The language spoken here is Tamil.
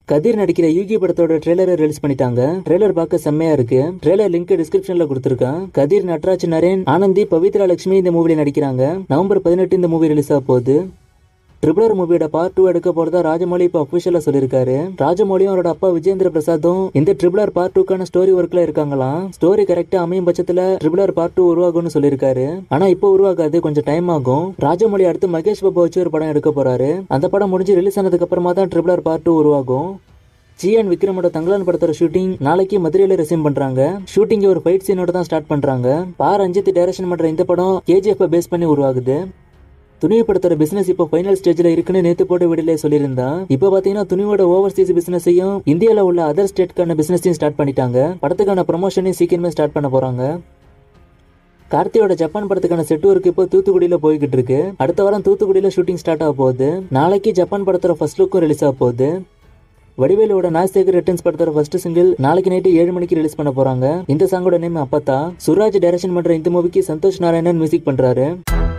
கதிர் நடிக்கிற யூகி படத்தோட ட்ரெய்லரை ரிலீஸ் பண்ணிட்டாங்க ட்ரெய்லர் பார்க்க செம்மையா இருக்கு ட்ரெய்லர் லிங்க் டிஸ்கிரிப்ஷன்ல கொடுத்துருக்கேன் கதிர் நட்ராஜ் நரேன் ஆனந்தி பவித்ரா லட்சுமி இந்த மூவில நடிக்கிறாங்க நவம்பர் பதினெட்டு இந்த மூவி ரிலீஸ் ஆக போகுது ட்ரிபிளர் மூவியோட பார்ட் டூ எடுக்க போறதா ராஜமௌலி இப்போ அஃபிஷியலா சொல்லியிருக்காரு ராஜமௌலியும் அவரோட அப்பா விஜேந்திர பிரசாத்தும் இந்த ட்ரிபிளர் பார்ட் டூக்கான ஸ்டோரி ஒர்க்ல இருக்காங்களாம் ஸ்டோரி கரெக்டா அமையும் பட்சத்துல ட்ரிபிளர் பார்ட் டூ உருவாகும்னு சொல்லியிருக்காரு ஆனா இப்போ உருவாகாது கொஞ்சம் டைம் ஆகும் ராஜமௌலி அடுத்து மகேஷ் பாபு வச்சு ஒரு படம் எடுக்க போறாரு அந்த படம் முடிஞ்சு ரிலீஸ் ஆனதுக்கு அப்புறமா தான் ட்ரிபிளர் பார்ட் டூ உருவாகும் ஜிஎன் விக்ரமோட தங்கலான் படத்தோட ஷூட்டிங் நாளைக்கு மதுரையில ரெசியூம் பண்றாங்க ஷூட்டிங் ஒரு ஃபைட் சீனோட தான் ஸ்டார்ட் பண்றாங்க பா ரஞ்சித் டைரக்ஷன் பண்ற இந்த படம் கேஜிஎஃப் பேஸ் பண்ணி உருவாகுது துணிவு படத்தோட பிசினஸ் இப்போ ஃபைனல் ஸ்டேஜ்ல இருக்குன்னு நேத்து போட்டு விடலே சொல்லியிருந்தா இப்போ பாத்தீங்கன்னா துணிவோட ஓவர்சீஸ் பிசினஸையும் இந்தியால உள்ள அதர் ஸ்டேட்கான பிசினஸையும் ஸ்டார்ட் பண்ணிட்டாங்க படத்துக்கான ப்ரமோஷனையும் சீக்கிரமே ஸ்டார்ட் பண்ண போறாங்க கார்த்தியோட ஜப்பான் படத்துக்கான செட் ஒர்க் இப்போ தூத்துக்குடியில போய்கிட்டு இருக்கு அடுத்த வாரம் தூத்துக்குடியில ஷூட்டிங் ஸ்டார்ட் ஆக போகுது நாளைக்கு ஜப்பான் படத்தோட ஃபர்ஸ்ட் லுக்கும் ரிலீஸ் ஆக போகுது வடிவேலோட நாஸ்தேகர் ரிட்டர்ன்ஸ் படத்தோட ஃபர்ஸ்ட் சிங்கிள் நாளைக்கு நைட்டு ஏழு மணிக்கு ரிலீஸ் பண்ண போறாங்க இந்த சாங்கோட நேம் அப்பத்தா சுராஜ் டைரக்ஷன் பண்ற இந்த மூவிக்கு சந்தோஷ் நாராயணன் மியூசிக் பண்றாரு